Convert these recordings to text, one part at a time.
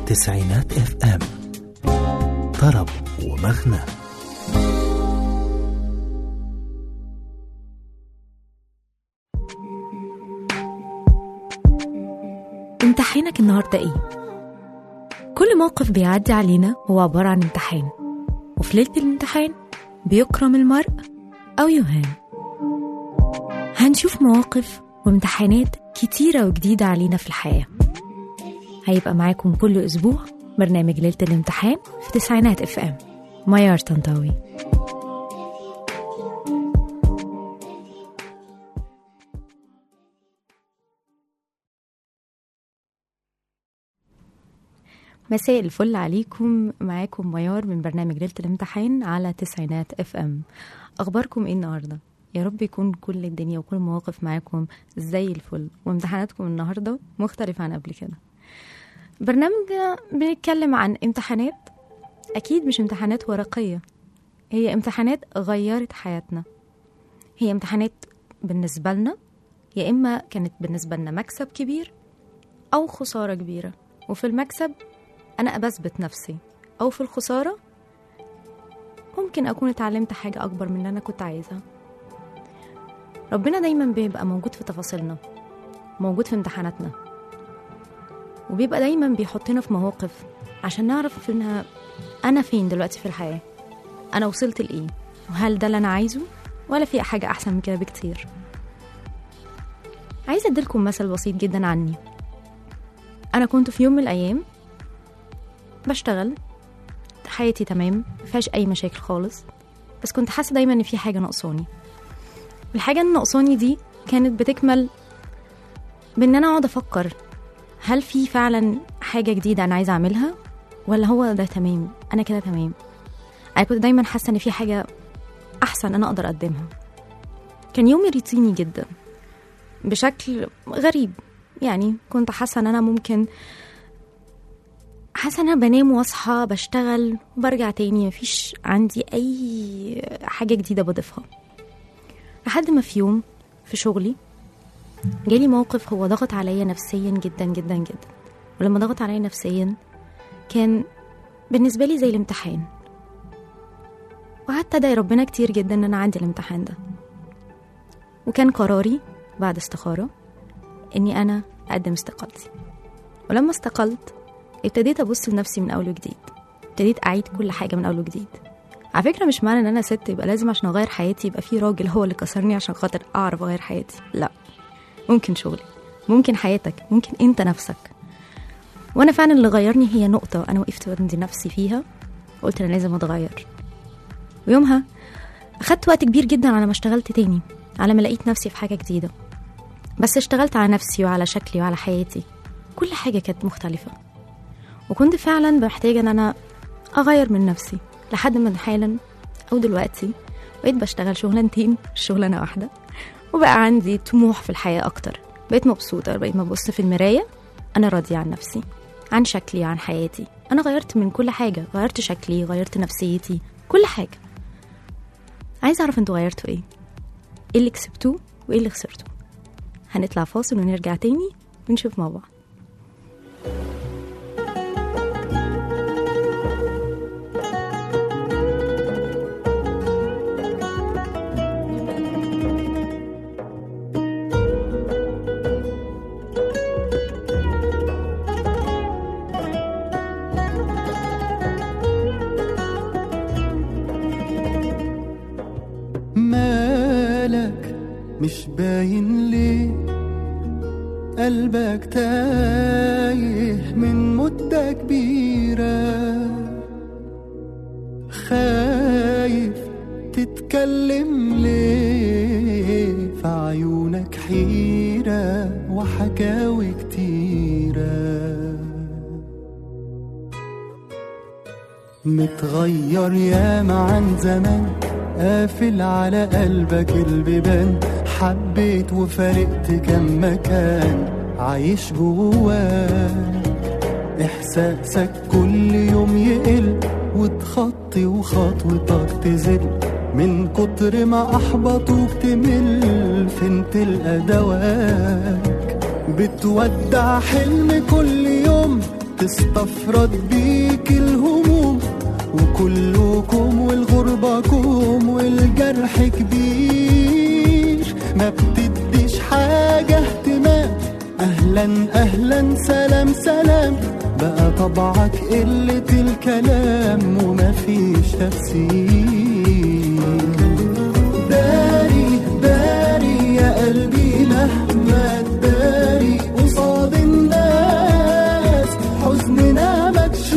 تسعينات اف ام طرب ومغنى امتحانك النهاردة ايه؟ كل موقف بيعدي علينا هو عبارة عن امتحان وفي ليلة الامتحان بيكرم المرء أو يهان هنشوف مواقف وامتحانات كتيرة وجديدة علينا في الحياة هيبقى معاكم كل أسبوع برنامج ليلة الامتحان في تسعينات اف ام ميار طنطاوي مساء الفل عليكم معاكم ميار من برنامج ليلة الامتحان على تسعينات اف ام اخباركم ايه النهارده يا رب يكون كل الدنيا وكل المواقف معاكم زي الفل وامتحاناتكم النهارده مختلفة عن قبل كده برنامج بنتكلم عن امتحانات اكيد مش امتحانات ورقية هي امتحانات غيرت حياتنا هي امتحانات بالنسبة لنا يا إما كانت بالنسبة لنا مكسب كبير أو خسارة كبيرة وفي المكسب أنا بثبت نفسي أو في الخسارة ممكن أكون اتعلمت حاجة أكبر من اللي أنا كنت عايزها ربنا دايما بيبقى موجود في تفاصيلنا موجود في امتحاناتنا وبيبقى دايما بيحطنا في مواقف عشان نعرف انها انا فين دلوقتي في الحياه انا وصلت لايه وهل ده اللي انا عايزه ولا في حاجه احسن من كده بكتير عايزه اديلكم مثل بسيط جدا عني انا كنت في يوم من الايام بشتغل حياتي تمام مفيهاش اي مشاكل خالص بس كنت حاسه دايما ان في حاجه ناقصاني الحاجه اللي ناقصاني دي كانت بتكمل بان انا اقعد افكر هل في فعلا حاجه جديده انا عايزه اعملها ولا هو ده تمام انا كده تمام انا كنت دايما حاسه ان في حاجه احسن انا اقدر اقدمها كان يومي روتيني جدا بشكل غريب يعني كنت حاسه ان انا ممكن حاسه ان انا بنام واصحى بشتغل وبرجع تاني مفيش عندي اي حاجه جديده بضيفها لحد ما في يوم في شغلي جالي موقف هو ضغط عليا نفسيا جدا جدا جدا ولما ضغط عليا نفسيا كان بالنسبه لي زي الامتحان وقعدت ادعي ربنا كتير جدا ان انا اعدي الامتحان ده وكان قراري بعد استخاره اني انا اقدم استقالتي ولما استقلت ابتديت ابص لنفسي من اول وجديد ابتديت اعيد كل حاجه من اول وجديد على فكره مش معنى ان انا ست يبقى لازم عشان اغير حياتي يبقى في راجل هو اللي كسرني عشان خاطر اعرف اغير حياتي لا ممكن شغلي ممكن حياتك ممكن انت نفسك وانا فعلا اللي غيرني هي نقطه انا وقفت عند نفسي فيها قلت انا لازم اتغير ويومها اخدت وقت كبير جدا على ما اشتغلت تاني على ما لقيت نفسي في حاجه جديده بس اشتغلت على نفسي وعلى شكلي وعلى حياتي كل حاجه كانت مختلفه وكنت فعلا محتاجه ان انا اغير من نفسي لحد ما حالا او دلوقتي بقيت بشتغل شغلانتين مش شغلانه واحده وبقى عندي طموح في الحياه اكتر بقيت مبسوطه بقيت ببص في المرايه انا راضيه عن نفسي عن شكلي عن حياتي انا غيرت من كل حاجه غيرت شكلي غيرت نفسيتي كل حاجه عايزه اعرف انتوا غيرتوا ايه ايه اللي كسبتوه وايه اللي خسرتوه هنطلع فاصل ونرجع تاني ونشوف مع بعض مالك مش باين ليه قلبك تايه من مدة كبيرة خايف تتكلم ليه في عيونك حيرة وحكاوي كتيرة متغير ياما عن زمان قافل على قلبك البيبان حبيت وفارقت كم مكان عايش جواك احساسك كل يوم يقل وتخطي وخطوتك تزل من كتر ما احبطوك تمل فين تلقى دواك بتودع حلم كل يوم تستفرد بيك الهموم وكلكم والغربكم والجرح كبير ما بتديش حاجة اهتمام أهلا أهلا سلام سلام بقى طبعك قلة الكلام ومفيش تفسير داري داري يا قلبي مهما تداري قصاد الناس حزننا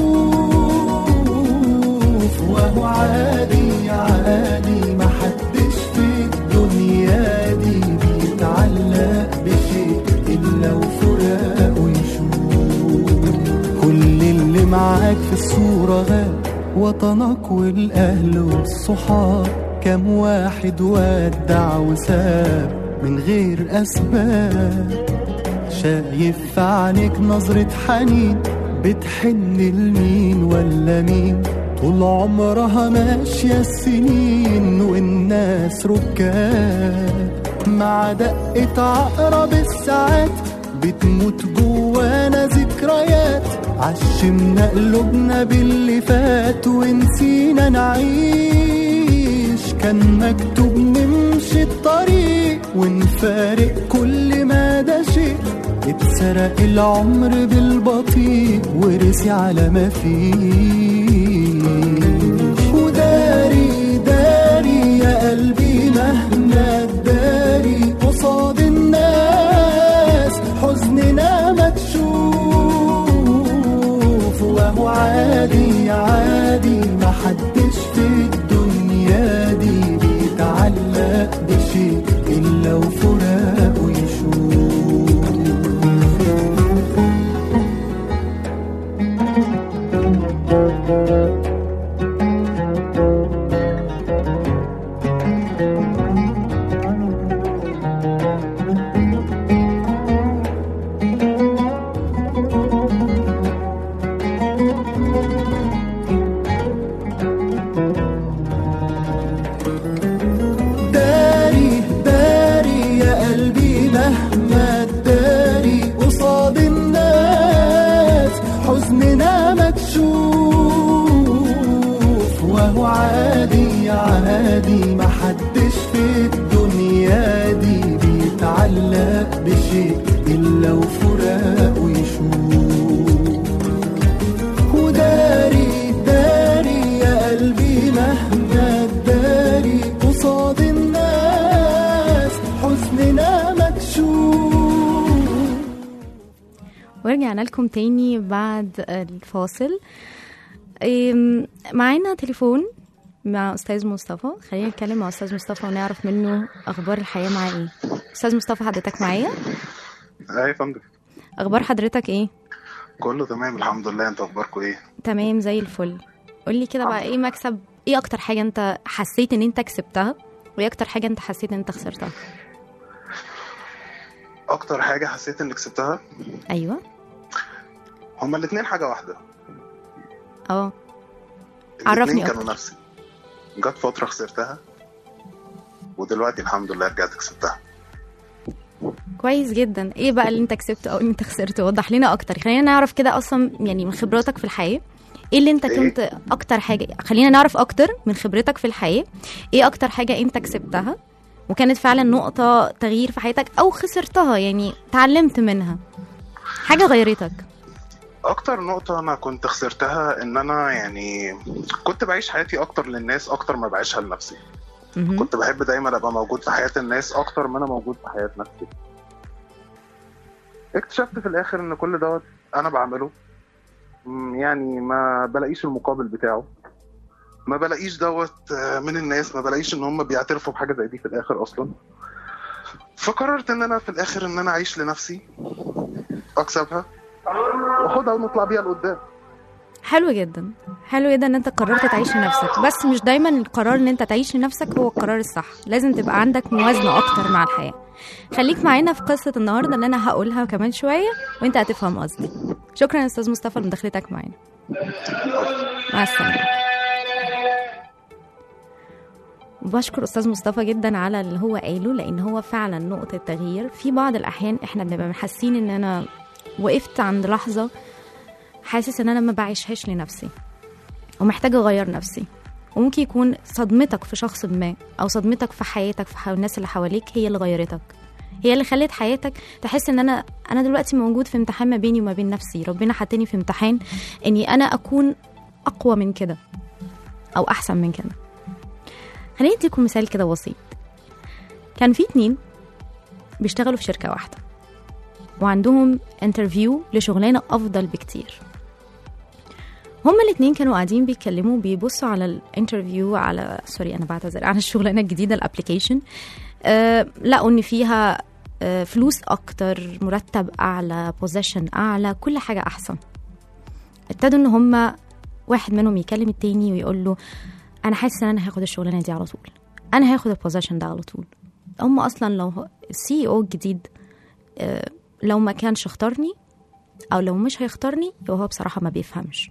مكشوف وهو عادي عادي محدش في الدنيا دي بيتعلق بشيء إلا وفراق ويشوف كل اللي معاك في الصورة غاب وطنك والأهل والصحاب كم واحد ودع وساب من غير أسباب شايف في عينيك نظرة حنين بتحن لمين ولا مين طول عمرها ماشية السنين والناس ركاب مع دقة عقرب الساعات بتموت جوانا ذكريات عشمنا قلوبنا باللي فات ونسينا نعيش كان مكتوب نمشي الطريق ونفارق كل ما ده شيء اتسرق العمر بالبطيء ورسي على ما فيه وداري داري يا قلبي مهما تداري قصاد الناس حزننا مكشوف وهو عادي عادي محدش في الدنيا دي بيتعلق بشيء إلا وفراق ويشوف داري داري يا قلبي مهما تداري قصاد الناس حزننا مكشوف وهو عادي عادي محدش في الدنيا دي بيتعلق بشيء إلا وفراق ويشوف وداري داري يا قلبي مهما تداري قصاد الناس حزننا مكشوف ورجعنا لكم تاني بعد الفاصل إم، معانا تليفون مع استاذ مصطفى خلينا نتكلم مع استاذ مصطفى ونعرف منه اخبار الحياه معاه ايه استاذ مصطفى حضرتك معايا ايه يا فندم اخبار حضرتك ايه كله تمام الحمد لله انت اخباركم ايه تمام زي الفل قولي كده بقى ايه مكسب ايه اكتر حاجه انت حسيت ان انت كسبتها وايه اكتر حاجه انت حسيت ان انت خسرتها اكتر حاجه حسيت اني كسبتها ايوه هما الاتنين حاجه واحده اه الاتنين عرفني كانوا أكتر. نفسي جت فتره خسرتها ودلوقتي الحمد لله رجعت كسبتها كويس جدا ايه بقى اللي انت كسبته او اللي انت خسرته وضح لنا اكتر خلينا نعرف كده اصلا يعني من خبراتك في الحياه ايه اللي انت إيه؟ كنت اكتر حاجه خلينا نعرف اكتر من خبرتك في الحياه ايه اكتر حاجه انت كسبتها وكانت فعلا نقطه تغيير في حياتك او خسرتها يعني تعلمت منها حاجه غيرتك اكتر نقطه انا كنت خسرتها ان انا يعني كنت بعيش حياتي اكتر للناس اكتر ما بعيشها لنفسي مهم. كنت بحب دايما ابقى موجود في حياه الناس اكتر ما انا موجود في حياه نفسي اكتشفت في الاخر ان كل دوت انا بعمله مم، يعني ما بلاقيش المقابل بتاعه ما بلاقيش دوت آه، من الناس ما بلاقيش ان هم بيعترفوا بحاجه زي دي في الاخر اصلا فقررت ان انا في الاخر ان انا اعيش لنفسي اكسبها واخدها ونطلع بيها لقدام حلو جدا حلو جدا ان انت قررت تعيش لنفسك بس مش دايما القرار ان انت تعيش لنفسك هو القرار الصح لازم تبقى عندك موازنه اكتر مع الحياه خليك معانا في قصه النهارده اللي انا هقولها كمان شويه وانت هتفهم قصدي شكرا يا استاذ مصطفى لمداخلتك معانا مع السلامه بشكر استاذ مصطفى جدا على اللي هو قاله لان هو فعلا نقطه تغيير في بعض الاحيان احنا بنبقى حاسين ان انا وقفت عند لحظه حاسس ان انا ما بعيشهاش لنفسي ومحتاجه اغير نفسي وممكن يكون صدمتك في شخص ما او صدمتك في حياتك في حو- الناس اللي حواليك هي اللي غيرتك هي اللي خلت حياتك تحس ان انا انا دلوقتي موجود في امتحان ما بيني وما بين نفسي ربنا حطني في امتحان اني انا اكون اقوى من كده او احسن من كده خليني اديكم مثال كده بسيط كان في اتنين بيشتغلوا في شركه واحده وعندهم انترفيو لشغلانه افضل بكتير هما الاتنين كانوا قاعدين بيتكلموا بيبصوا على الانترفيو على سوري انا بعتذر على الشغلانه الجديده الابلكيشن أه لقوا ان فيها أه فلوس اكتر مرتب اعلى بوزيشن اعلى كل حاجه احسن ابتدوا ان هما واحد منهم يكلم التاني ويقول له انا حاسس ان انا هاخد الشغلانه دي على طول انا هاخد البوزيشن ده على طول هم اصلا لو السي او الجديد أه لو ما كانش اختارني او لو مش هيختارني يبقى هو بصراحه ما بيفهمش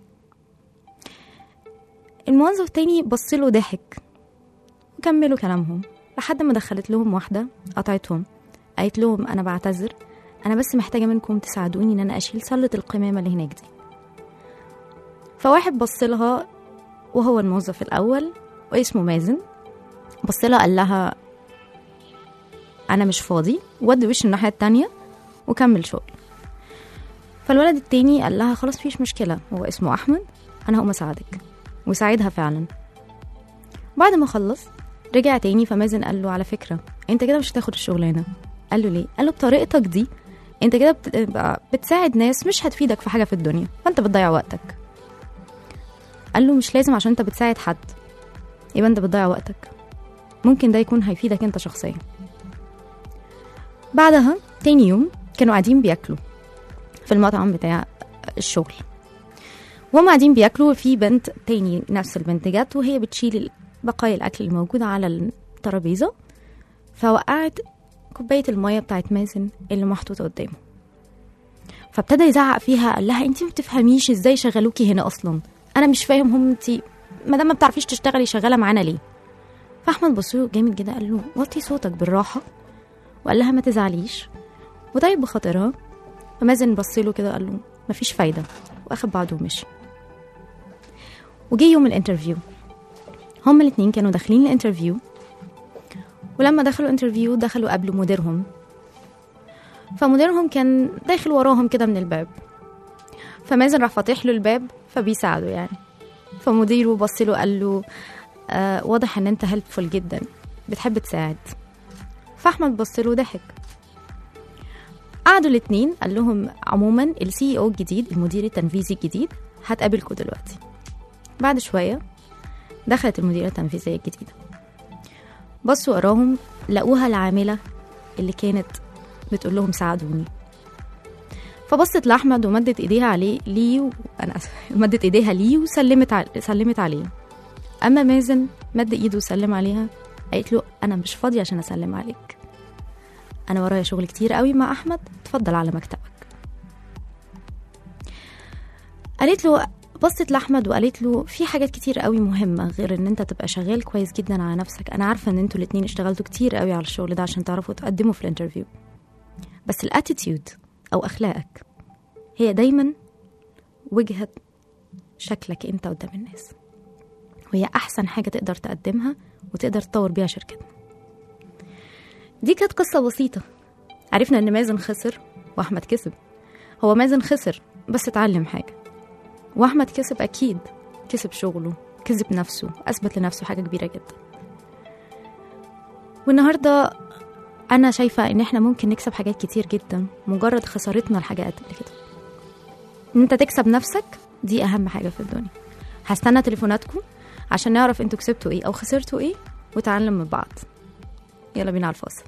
الموظف التاني بص له ضحك وكملوا كلامهم لحد ما دخلت لهم واحدة قطعتهم قالت لهم أنا بعتذر أنا بس محتاجة منكم تساعدوني إن أنا أشيل سلة القمامة اللي هناك دي فواحد بص لها وهو الموظف الأول واسمه مازن بص لها قال لها أنا مش فاضي ودي وش الناحية التانية وكمل شغل فالولد التاني قال لها خلاص مفيش مشكلة هو اسمه أحمد أنا هقوم أساعدك وساعدها فعلا بعد ما خلص رجع تاني فمازن قال له على فكرة انت كده مش هتاخد الشغلانة قال له ليه؟ قال له بطريقتك دي انت كده بتبقى بتساعد ناس مش هتفيدك في حاجة في الدنيا فانت بتضيع وقتك قال له مش لازم عشان انت بتساعد حد يبقى انت بتضيع وقتك ممكن ده يكون هيفيدك انت شخصيا بعدها تاني يوم كانوا قاعدين بياكلوا في المطعم بتاع الشغل وهم قاعدين بياكلوا في بنت تاني نفس البنت جت وهي بتشيل بقايا الاكل الموجوده على الترابيزه فوقعت كوبايه الميه بتاعت مازن اللي محطوطه قدامه فابتدى يزعق فيها قال لها انت ما بتفهميش ازاي شغلوكي هنا اصلا انا مش فاهم هم انت ما دام ما بتعرفيش تشتغلي شغاله معانا ليه فاحمد بص له جامد كده قال له وطي صوتك بالراحه وقال لها ما تزعليش وطيب بخاطرها فمازن بص له كده قال له مفيش فايده واخد بعضه ومشي وجه يوم الانترفيو هما الاتنين كانوا داخلين الانترفيو ولما دخلوا الانترفيو دخلوا قبل مديرهم فمديرهم كان داخل وراهم كده من الباب فمازن راح فاتح له الباب فبيساعده يعني فمديره بص له قال له آه واضح ان انت هيلبفول جدا بتحب تساعد فاحمد بص له ضحك قعدوا الاتنين قال لهم عموما السي او الجديد المدير التنفيذي الجديد هتقابلكم دلوقتي بعد شوية دخلت المديرة التنفيذية الجديدة بصوا وراهم لقوها العاملة اللي كانت بتقول لهم ساعدوني فبصت لأحمد ومدت ايديها عليه ليه و... انا اسفة مدت ايديها ليه وسلمت ع... سلمت عليه اما مازن مد ايده وسلم عليها قالت له انا مش فاضية عشان اسلم عليك انا ورايا شغل كتير قوي مع احمد اتفضل على مكتبك قالت له بصت لاحمد وقالت له في حاجات كتير قوي مهمه غير ان انت تبقى شغال كويس جدا على نفسك انا عارفه ان انتوا الاتنين اشتغلتوا كتير قوي على الشغل ده عشان تعرفوا تقدموا في الانترفيو بس الاتيتيود او اخلاقك هي دايما وجهه شكلك انت قدام الناس وهي احسن حاجه تقدر تقدمها وتقدر تطور بيها شركتنا دي كانت قصه بسيطه عرفنا ان مازن خسر واحمد كسب هو مازن خسر بس اتعلم حاجه واحمد كسب اكيد كسب شغله كسب نفسه اثبت لنفسه حاجه كبيره جدا والنهارده انا شايفه ان احنا ممكن نكسب حاجات كتير جدا مجرد خسارتنا الحاجات اللي كده ان انت تكسب نفسك دي اهم حاجه في الدنيا هستنى تليفوناتكم عشان نعرف انتوا كسبتوا ايه او خسرتوا ايه وتعلم من بعض يلا بينا على الفاصل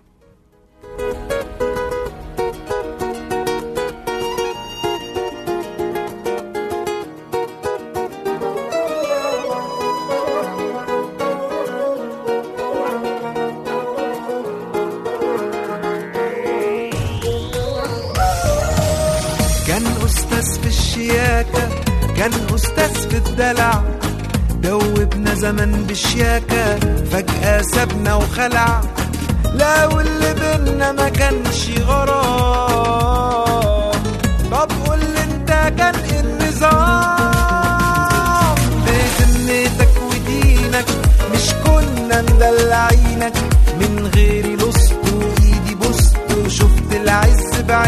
كان أستاذ في الشياكة كان أستاذ في الدلع دوبنا زمن بشياكة فجأة سابنا وخلع لا واللي بينا ما كانش غرام طب قول لي انت كان ايه النظام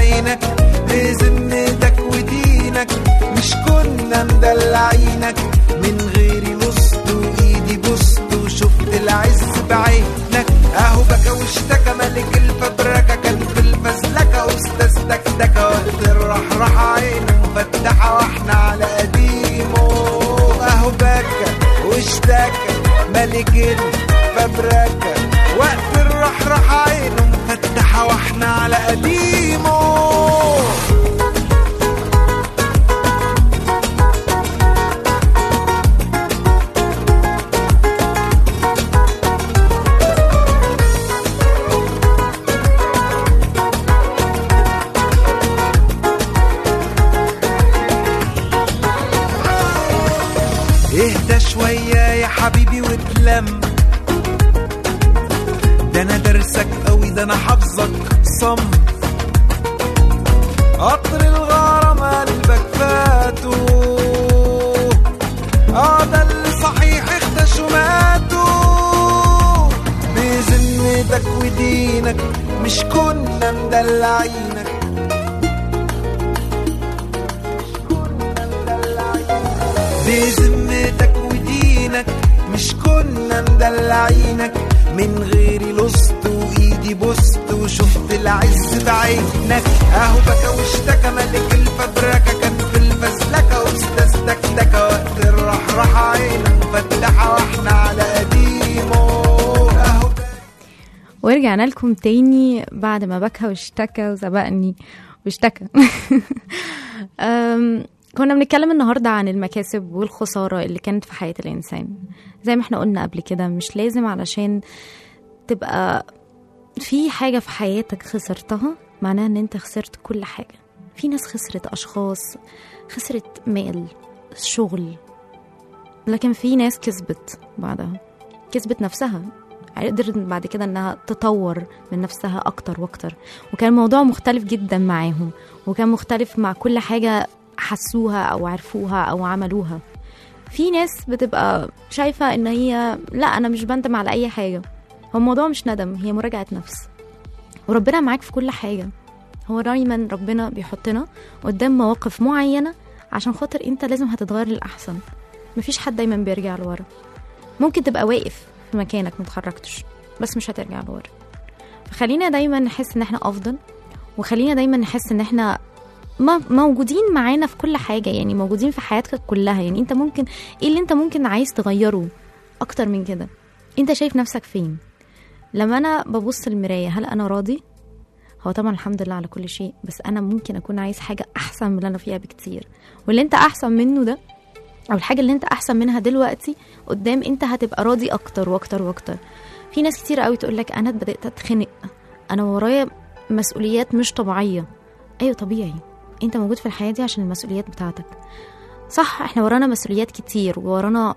عينك بذمتك ودينك مش كنا مدلعينك من غيري لصت وايدي بصت وشفت العز بعينك اهو بكى واشتكى ملك الفبركه كان في الفزلكه استاذ دكدكه وقت الرحرح عينه مفتحه واحنا على قديمه اهو بكى واشتكى ملك الفبركه وقت الرحرح عينه مفتحه واحنا على قديمه اهدى شوية يا حبيبي واتلم ده انا درسك قوي ده انا حافظك صم قطر الغرام قلبك فاتو اه ده اللي صحيح اختشوا ماتوا بذمتك ودينك مش كنا مدلعينك بذمتك ودينك مش كنا مدلعينك من غيري لصت وايدي بصت وشفت العز بعينك اهو بكى واشتكى ملك الفبركه كان في الفزلكه استاذ دكدكه وقت الرحرح عينه مفتحه واحنا على قديمه اهو ورجعنا لكم تاني بعد ما بكى واشتكى وسبقني واشتكى أم، كنا بنتكلم النهاردة عن المكاسب والخسارة اللي كانت في حياة الإنسان زي ما احنا قلنا قبل كده مش لازم علشان تبقى في حاجة في حياتك خسرتها معناها ان انت خسرت كل حاجة في ناس خسرت أشخاص خسرت مال شغل لكن في ناس كسبت بعدها كسبت نفسها قدرت بعد كده انها تطور من نفسها اكتر واكتر وكان الموضوع مختلف جدا معاهم وكان مختلف مع كل حاجة حسوها او عرفوها او عملوها في ناس بتبقى شايفة ان هي لا انا مش بندم على اي حاجة هو الموضوع مش ندم هي مراجعة نفس وربنا معاك في كل حاجة هو دايما ربنا بيحطنا قدام مواقف معينة عشان خاطر انت لازم هتتغير للأحسن مفيش حد دايما بيرجع لورا ممكن تبقى واقف في مكانك متحركتش بس مش هترجع لورا فخلينا دايما نحس ان احنا افضل وخلينا دايما نحس ان احنا ما- موجودين معانا في كل حاجة يعني موجودين في حياتك كلها يعني انت ممكن ايه اللي انت ممكن عايز تغيره اكتر من كده انت شايف نفسك فين لما انا ببص المراية هل انا راضي هو طبعا الحمد لله على كل شيء بس انا ممكن اكون عايز حاجة احسن من اللي انا فيها بكتير واللي انت احسن منه ده او الحاجة اللي انت احسن منها دلوقتي قدام انت هتبقى راضي اكتر واكتر واكتر في ناس كتير قوي تقول لك انا بدات اتخنق انا ورايا مسؤوليات مش طبيعيه ايوه طبيعي انت موجود في الحياه دي عشان المسؤوليات بتاعتك صح احنا ورانا مسؤوليات كتير وورانا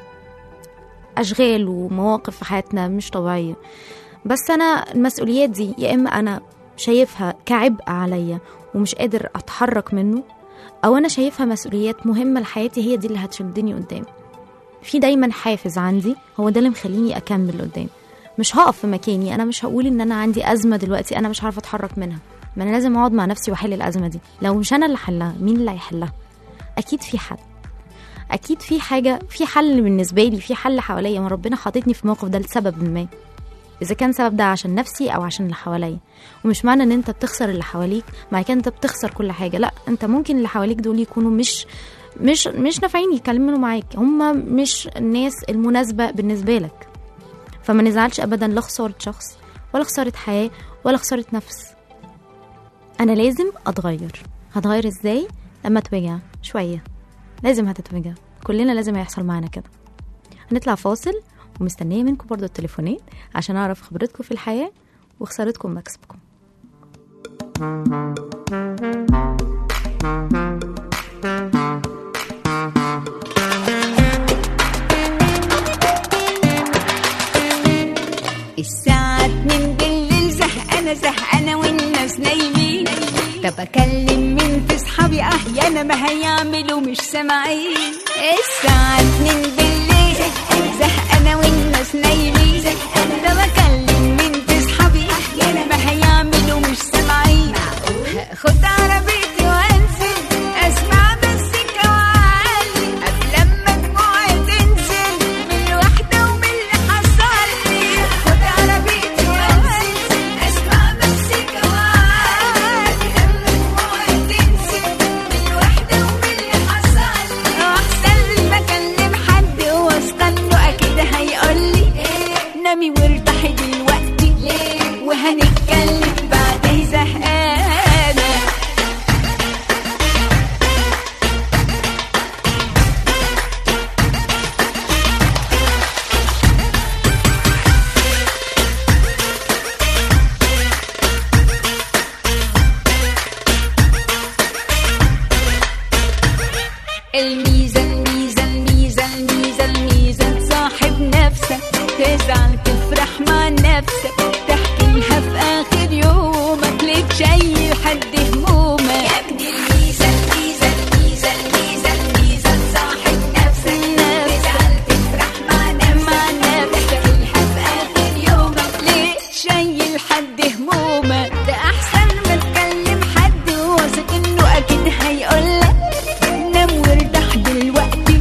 اشغال ومواقف في حياتنا مش طبيعيه بس انا المسؤوليات دي يا اما انا شايفها كعبء عليا ومش قادر اتحرك منه او انا شايفها مسؤوليات مهمه لحياتي هي دي اللي هتشدني قدام في دايما حافز عندي هو ده اللي مخليني اكمل قدام مش هقف في مكاني انا مش هقول ان انا عندي ازمه دلوقتي انا مش عارفه اتحرك منها ما انا لازم اقعد مع نفسي واحل الازمه دي لو مش انا اللي حلها مين اللي هيحلها اكيد في حل اكيد في حاجه في حل بالنسبه لي في حل حواليا ما ربنا حاططني في الموقف ده لسبب ما اذا كان سبب ده عشان نفسي او عشان اللي حواليا ومش معنى ان انت بتخسر اللي حواليك معنى كده انت بتخسر كل حاجه لا انت ممكن اللي حواليك دول يكونوا مش مش مش نافعين يكملوا معاك هم مش الناس المناسبه بالنسبه لك فما نزعلش ابدا لا خساره شخص ولا خساره حياه ولا خساره نفس انا لازم اتغير هتغير ازاي لما اتوجع شويه لازم هتتوجع كلنا لازم هيحصل معانا كده هنطلع فاصل ومستنيه منكم برضو التليفونات عشان اعرف خبرتكم في الحياه وخسارتكم مكسبكم الساعة اتنين بالليل زهقانة زهقانة والناس نايمين طب أكلم مين في صحابي أه أنا ما هيعملوا مش سامعين الساعة اتنين بالليل زهقانة والناس نايمين طب أكلم مين في صحابي أه أنا ما هيعملوا مش سامعين خد عربيتي وانزل اسمع مزيكا وعلي قبل ما دموعي تنزل من الوحدة ومن اللي حصل لي خد عربيتي وانزل اسمع مزيكا وعلي قبل ما دموعي تنزل من الوحدة ومن اللي حصل لي واحسن ما اكلم حد واستنى اكيد هيقولي نامي وارتاحي دلوقتي وهنتكلم بعدين زهقانة الميزة الميزة الميزة الميزة الميزة تصاحب نفسك تزعل تفرح مع نفسك تحكي لها في آخر يومك ليك شايل حد همومك يا ابني الميزة الميزة الميزة الميزة الميزة تصاحب نفسك تزعل تفرح مع نفسك مع نفسك تحكي لها في آخر يومك ليك شايل حد همومك ده أحسن ما تكلم حد واثق إنه أكيد هيقولك نام وارتاح دلوقتي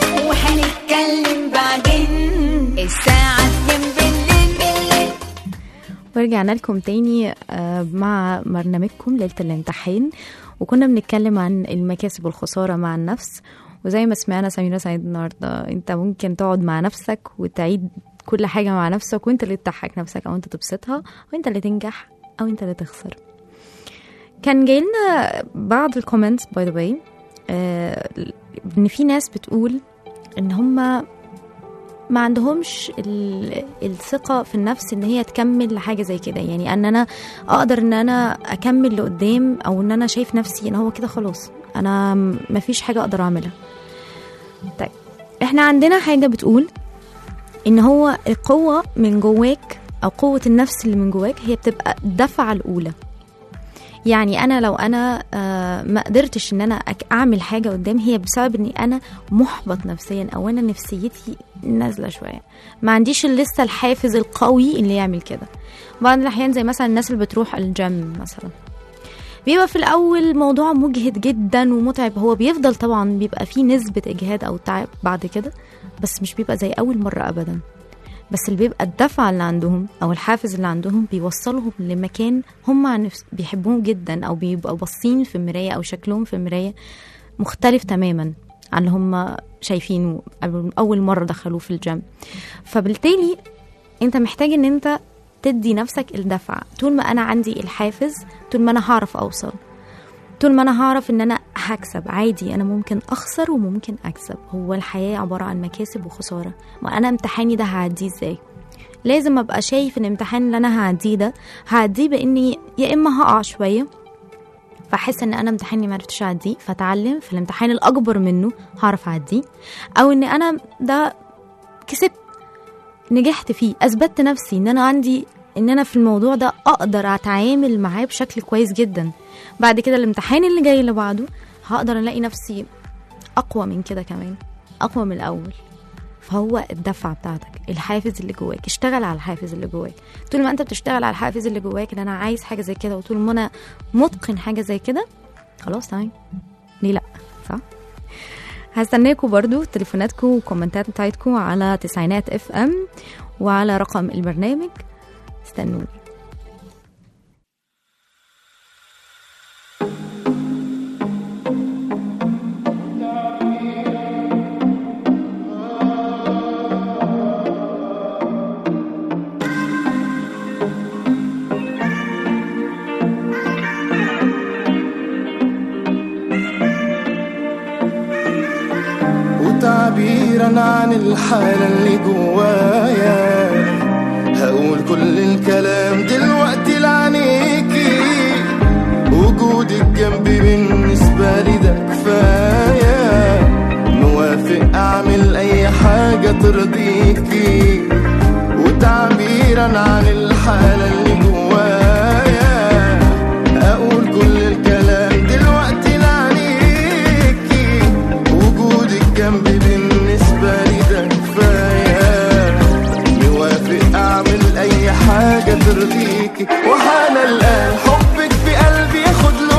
وهنتكلم بعدين الساعة 2 بالليل بالليل ورجعنا لكم تاني آه، مع برنامجكم ليلة الامتحان وكنا بنتكلم عن المكاسب والخسارة مع النفس وزي ما سمعنا سميرة سعيد النهاردة انت ممكن تقعد مع نفسك وتعيد كل حاجة مع نفسك وانت اللي تضحك نفسك او انت تبسطها وانت اللي تنجح او انت اللي تخسر كان جايلنا بعض الكومنتس باي ذا واي ان في ناس بتقول ان هما ما عندهمش ال- الثقة في النفس ان هي تكمل لحاجة زي كده يعني ان انا اقدر ان انا اكمل لقدام او ان انا شايف نفسي ان هو كده خلاص انا م- مفيش حاجة اقدر اعملها طيب احنا عندنا حاجة بتقول ان هو القوة من جواك او قوة النفس اللي من جواك هي بتبقى الدفعة الاولى يعني انا لو انا آه، ما قدرتش ان انا أك- اعمل حاجه قدام هي بسبب اني انا محبط نفسيا او انا نفسيتي نازله شويه ما عنديش لسه الحافز القوي اللي يعمل كده بعض الاحيان زي مثلا الناس اللي بتروح الجيم مثلا بيبقى في الاول موضوع مجهد جدا ومتعب هو بيفضل طبعا بيبقى فيه نسبه اجهاد او تعب بعد كده بس مش بيبقى زي اول مره ابدا بس اللي بيبقى الدفعة اللي عندهم أو الحافز اللي عندهم بيوصلهم لمكان هم عن نفس بيحبوه جدا أو بيبقوا باصين في المراية أو شكلهم في المراية مختلف تماما عن اللي هم شايفينه قبل- أول مرة دخلوه في الجيم فبالتالي أنت محتاج إن أنت تدي نفسك الدفعة طول ما أنا عندي الحافز طول ما أنا هعرف أوصل طول ما انا هعرف ان انا هكسب عادي انا ممكن اخسر وممكن اكسب هو الحياه عباره عن مكاسب وخساره ما انا امتحاني ده هعديه ازاي لازم ابقى شايف ان الامتحان اللي انا هعديه ده هعديه باني يا اما هقع شويه فاحس ان انا امتحاني ما عرفتش اعديه فاتعلم في الامتحان الاكبر منه هعرف اعديه او ان انا ده كسبت نجحت فيه اثبتت نفسي ان انا عندي ان انا في الموضوع ده اقدر اتعامل معاه بشكل كويس جدا بعد كده الامتحان اللي جاي اللي بعده هقدر الاقي نفسي اقوى من كده كمان اقوى من الاول فهو الدفعه بتاعتك الحافز اللي جواك اشتغل على الحافز اللي جواك طول ما انت بتشتغل على الحافز اللي جواك ان انا عايز حاجه زي كده وطول ما انا متقن حاجه زي كده خلاص تمام ليه لا صح هستناكم برضو تليفوناتكم وكومنتات بتاعتكم على تسعينات اف ام وعلى رقم البرنامج استنوني وتعبيرا عن الحالة اللي جوايا هقول كل الكلام دلوقتي لعينيكي وجودك جنبي بالنسبة لي ده كفاية موافق أعمل أي حاجة ترضيكي وتعبيرا عن الحالة اللي جوايا أقول كل الكلام دلوقتي لعينيكي وجودك جنبي بالنسبة لي ده كفاية موافق أعمل أي حاجة ترضيكي وأنا الآن حبك في قلبي ياخد له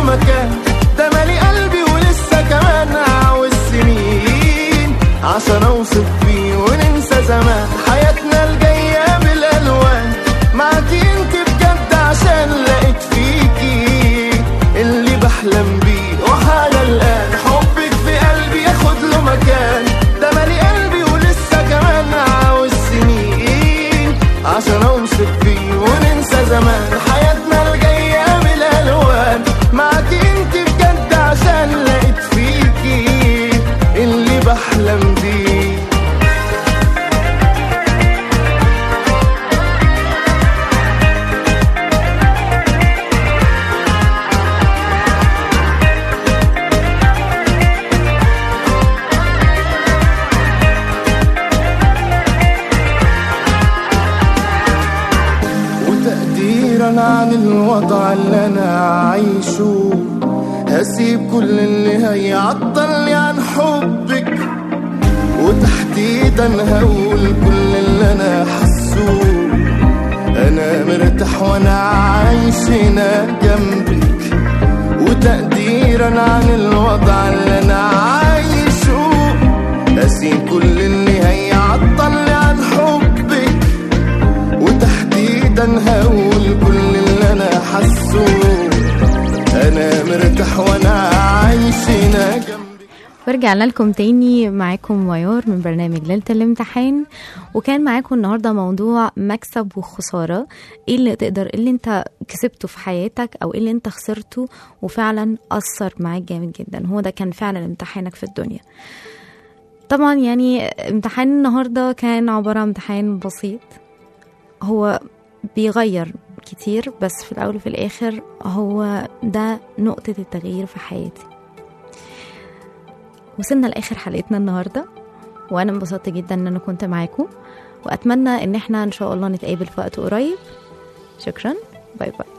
عايشه هسيب كل اللي هيعطلني عن حبك وتحديدا هقول كل اللي انا حاسه انا مرتاح وانا عايش هنا جنبك وتقديرا عن الوضع اللي انا عايشه اسيب كل اللي هيعطلني عن حبك وتحديدا هقول كل اللي انا حاسه انا مرتاح وانا عايش هنا جنبك ورجعنا لكم تاني معاكم ميار من برنامج ليلة الامتحان وكان معاكم النهاردة موضوع مكسب وخسارة ايه اللي تقدر إيه اللي انت كسبته في حياتك او ايه اللي انت خسرته وفعلا أثر معاك جامد جدا هو ده كان فعلا امتحانك في الدنيا طبعا يعني امتحان النهاردة كان عبارة عن امتحان بسيط هو بيغير كتير بس في الأول وفي الآخر هو ده نقطة التغيير في حياتي وصلنا لاخر حلقتنا النهارده وانا انبسطت جدا ان انا كنت معاكم واتمنى ان احنا ان شاء الله نتقابل في وقت قريب شكرا باي باي